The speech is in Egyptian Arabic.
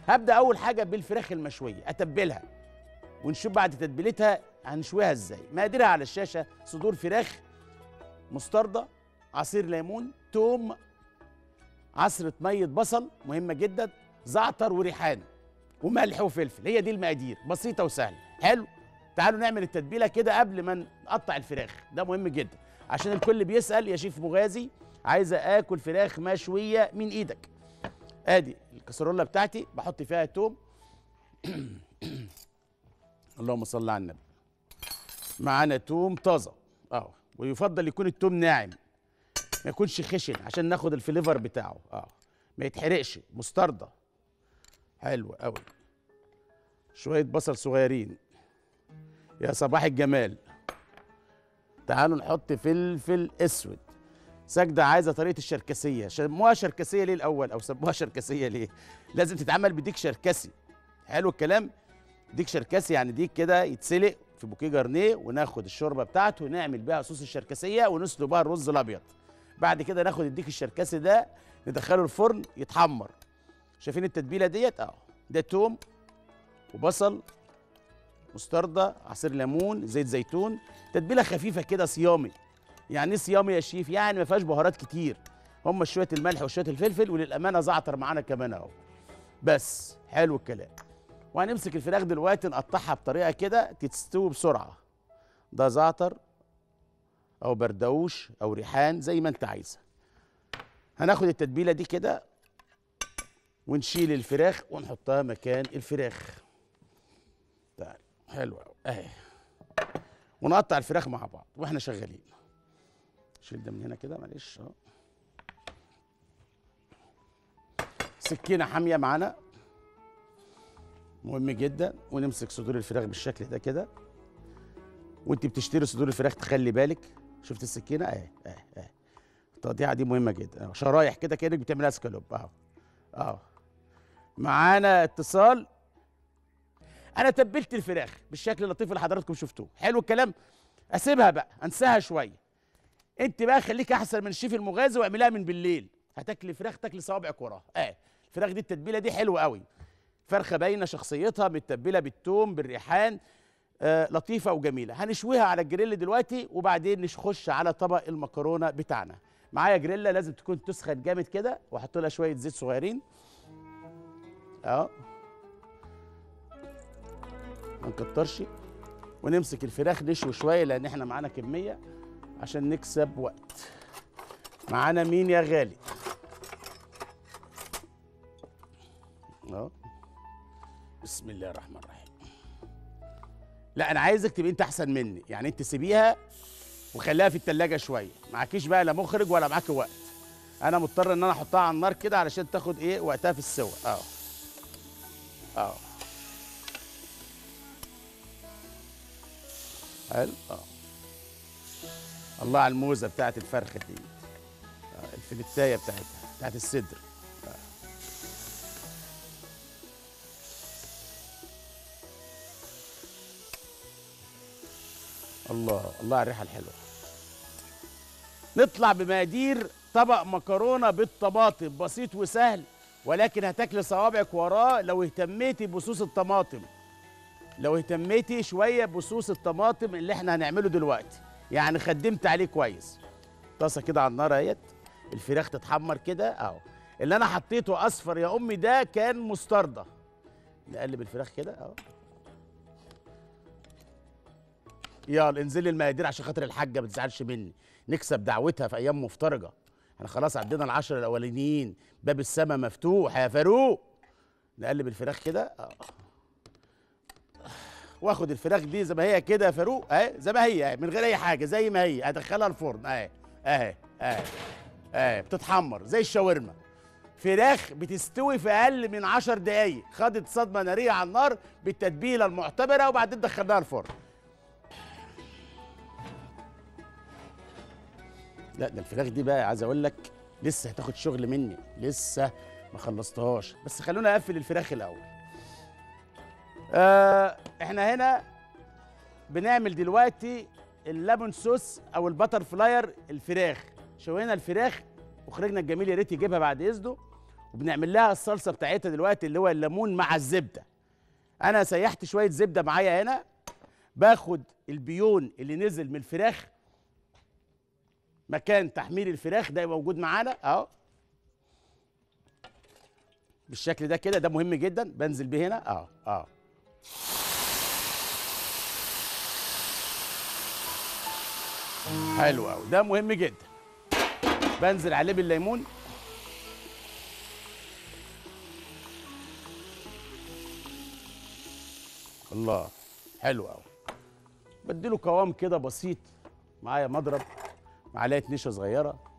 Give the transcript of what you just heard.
هبدا اول حاجه بالفراخ المشويه اتبلها ونشوف بعد تتبيلتها هنشويها ازاي مقاديرها على الشاشه صدور فراخ مستردة عصير ليمون توم عصرة مية بصل مهمة جدا زعتر وريحان وملح وفلفل هي دي المقادير بسيطة وسهلة حلو تعالوا نعمل التتبيلة كده قبل ما نقطع الفراخ ده مهم جدا عشان الكل بيسأل يا شيف مغازي عايزة آكل فراخ مشوية من إيدك ادي الكسرولة بتاعتي بحط فيها توم اللهم صل على النبي معانا توم طازه اه ويفضل يكون التوم ناعم ما يكونش خشن عشان ناخد الفليفر بتاعه اه ما يتحرقش مستردة حلو قوي شويه بصل صغيرين يا صباح الجمال تعالوا نحط فلفل اسود سجدة عايزة طريقة الشركسية سموها شركسية ليه الأول أو سموها شركسية ليه لازم تتعمل بديك شركسي حلو الكلام ديك شركسي يعني ديك كده يتسلق في بوكيه جرنيه وناخد الشوربه بتاعته ونعمل بيها صوص الشركسيه ونسلق بيها الرز الابيض بعد كده ناخد الديك الشركسي ده ندخله الفرن يتحمر شايفين التتبيله ديت اه ده توم وبصل مستردة عصير ليمون زيت زيتون تتبيله خفيفه كده صيامي يعني ايه صيامي يا شيف يعني ما فيهاش بهارات كتير هم شويه الملح وشويه الفلفل وللامانه زعتر معانا كمان اهو بس حلو الكلام وهنمسك الفراخ دلوقتي نقطعها بطريقه كده تستوي بسرعه ده زعتر او بردوش او ريحان زي ما انت عايزه هناخد التتبيله دي كده ونشيل الفراخ ونحطها مكان الفراخ تعال حلو قوي اهي ونقطع الفراخ مع بعض واحنا شغالين شيل ده من هنا كده معلش اهو سكينه حاميه معانا مهم جدا ونمسك صدور الفراخ بالشكل ده كده وانت بتشتري صدور الفراخ تخلي بالك شفت السكينه اهي اهي اهي التقطيعه دي مهمه جدا أهو. شرايح كده كانك بتعملها سكالوب اهو اهو معانا اتصال انا تبلت الفراخ بالشكل اللطيف اللي حضراتكم شفتوه حلو الكلام اسيبها بقى انساها شويه انت بقى خليك احسن من الشيف المغازي واعملها من بالليل هتاكلي فراخ تاكلي صوابعك وراها اه الفراخ دي التتبيله دي حلوه قوي فرخه باينه شخصيتها متبله بالثوم بالريحان آه لطيفه وجميله هنشويها على الجريل دلوقتي وبعدين نخش على طبق المكرونه بتاعنا معايا جريلا لازم تكون تسخن جامد كده واحط لها شويه زيت صغيرين اه ما نكترش ونمسك الفراخ نشوي شويه لان احنا معانا كميه عشان نكسب وقت معانا مين يا غالي اه بسم الله الرحمن الرحيم لا انا عايزك تبقى انت احسن مني يعني انت سيبيها وخليها في التلاجة شويه معكيش بقى لا مخرج ولا معاكي وقت انا مضطر ان انا احطها على النار كده علشان تاخد ايه وقتها في السوا اه اه حلو اه الله على الموزه بتاعت الفرخه دي آه الفلتايه بتاعتها بتاعت الصدر الله الله على الريحه الحلوه نطلع بمقادير طبق مكرونه بالطماطم بسيط وسهل ولكن هتاكلي صوابعك وراه لو اهتميتي بصوص الطماطم لو اهتميتي شويه بصوص الطماطم اللي احنا هنعمله دلوقتي يعني خدمت عليه كويس طاسه كده على النار اهيت الفراخ تتحمر كده اهو اللي انا حطيته اصفر يا امي ده كان مستردة نقلب الفراخ كده اهو يلا انزلي المقادير عشان خاطر الحاجه ما تزعلش مني نكسب دعوتها في ايام مفترجه احنا خلاص عدينا العشر الاولانيين باب السما مفتوح يا فاروق نقلب الفراخ كده اه واخد الفراخ دي زي ما هي كده يا فاروق اهي زي ما هي اهي من غير اي حاجه زي ما هي ادخلها الفرن اهي اهي اهي اهي بتتحمر زي الشاورما فراخ بتستوي في اقل من 10 دقايق خدت صدمه ناريه على النار بالتتبيله المعتبره وبعدين دخلناها الفرن لا ده الفراخ دي بقى عايز اقول لك لسه هتاخد شغل مني لسه ما خلصتهاش بس خلونا اقفل الفراخ الاول آه احنا هنا بنعمل دلوقتي الليمون صوص او البتر فلاير الفراخ شوينا الفراخ مخرجنا الجميل يا ريت يجيبها بعد اذنه وبنعمل لها الصلصه بتاعتها دلوقتي اللي هو الليمون مع الزبده انا سيحت شويه زبده معايا هنا باخد البيون اللي نزل من الفراخ مكان تحمير الفراخ ده موجود معانا اهو بالشكل ده كده ده مهم جدا بنزل بيه هنا اه اه حلو قوي ده مهم جدا بنزل عليه بالليمون الله حلو قوي بديله قوام كده بسيط معايا مضرب معلقه نشا صغيره